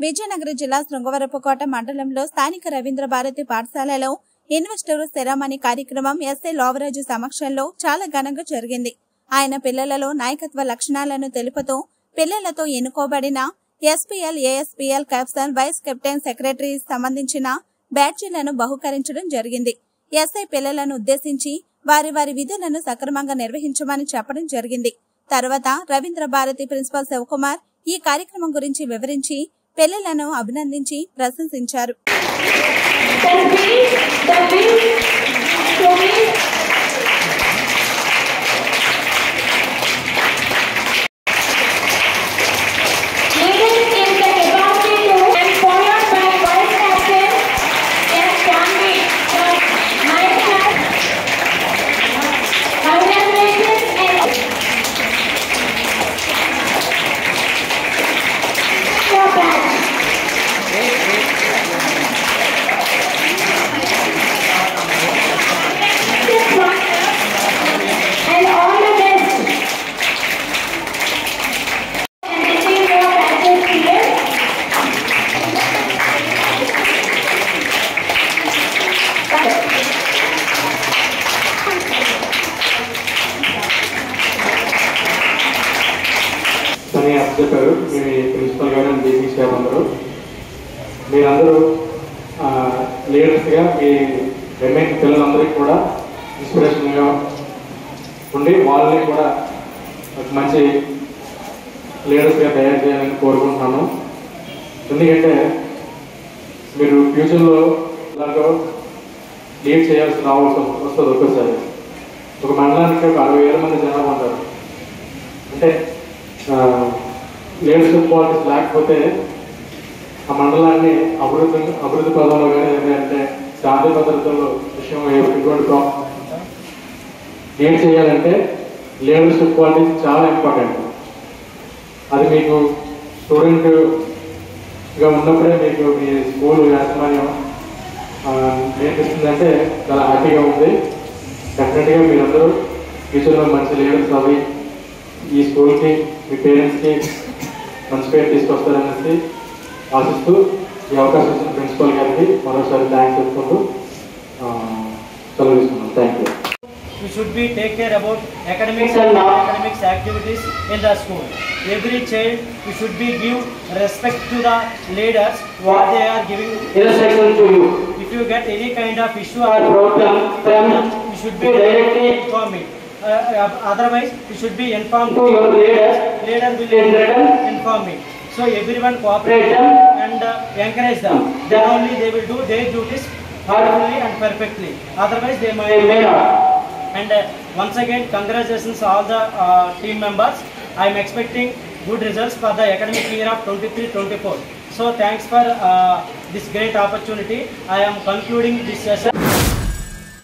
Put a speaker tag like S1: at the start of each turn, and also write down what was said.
S1: విజయనగరం జిల్లా శృంగవరపుకోట మండలంలో స్థానిక రవీంద్ర భారతి పాఠశాలలో ఇన్వెస్టర్ స్థిరమణి కార్యక్రమం ఎస్ఐ లోవరాజు సమక్షంలో చాలా ఘనంగా జరిగింది ఆయన పిల్లలలో నాయకత్వ లక్షణాలను తెలుపుతూ పిల్లలతో ఎన్నుకోబడిన SPL ASPL captain vice captain secretary సంబంధించిన బ్యాడ్జీలను బహుకరించడం జరిగింది ఎస్ఐ పిల్లలను ఉద్దేశించి వారి వారి విధులను సక్రమంగా నిర్వహించమని చెప్పడం జరిగింది తర్వాత రవీంద్ర భారతి ప్రిన్సిపల్ శివకుమార్ ఈ కార్యక్రమం గురించి వివరించి పిల్లలను అభినందించి ప్రశంసించారు
S2: Leaders in the capacity to and followed by Vice Captain S. Gandhi. My class. Congratulations and your badge. This one. And all the best. And receive your badges here.
S3: అని అప్పు చెప్పారు మీ ప్రిన్సిపల్ గారు అండ్ బీసీ స్టాఫ్ అందరూ మీరందరూ లీడర్స్గా మీ remain పిల్లలందరికీ కూడా ఇన్స్పిరేషన్గా ఉండి వాళ్ళని కూడా ఒక మంచి లీడర్స్గా తయారు చేయాలని కోరుకుంటున్నాను ఎందుకంటే మీరు ఫ్యూచర్లో దాంట్లో లీడ్ చేయాల్సిన అవసరం వస్తుంది ఒక్కసారి ఒక మండలానికి ఒక అరవై వేల మంది జనాభా ఉంటారు అంటే లీడర్షిప్ క్వాలిటీస్ లేకపోతే ఆ మండలాన్ని అభివృద్ధి అభివృద్ధి పదంలో కానీ లేదంటే శాంతి భద్రతలో విషయం ఏ- ఎటువంటి ప్రాబ్లం ఏం చేయాలంటే లీడర్షిప్ క్వాలిటీస్ చాలా ఇంపార్టెంట్ అది మీకు స్టూడెంట్గా ఉన్నప్పుడే మీకు మీ స్కూల్ యాజమాన్యం ఆ, నేర్పిస్తుందంటే చాలా హ్యాపీగా ఉంది డెఫినెట్గా మీరందరూ ఫ్యూచర్లో మంచి లీడర్స్ అవి ఈ స్కూల్కి మీ పేరెంట్స్కి మంచి పేరు తీసుకొస్తారనేసి ఆశిస్తూ ఈ అవకాశం ఇచ్చిన ప్రిన్సిపల్ గారికి మరోసారి థ్యాంక్స్ చెప్పుకుంటూ ఆ, సెలవు తీసుకున్నాను thank you
S4: we should be take care about academics and non-academics activities in the school. Every child, we should be give respect to the leaders what they are giving
S5: instruction to you.
S4: If you get any kind of issue
S5: Or
S4: or
S5: problem from
S4: you should
S5: to
S4: be
S5: directly
S4: inform me. Uh, uh, otherwise, you should be informed.
S5: to your leaders
S4: Leader will
S5: in written
S4: inform me. So everyone cooperate
S5: Cooperation.
S4: and uh, encourage them. Then only they will do their duties heartily and perfectly. Otherwise, they
S5: they
S4: might
S5: may not.
S4: And uh, once again, congratulations all the uh, team members. I am expecting good results for the academic year of 23-24. So thanks for uh, this great opportunity. I am concluding this session.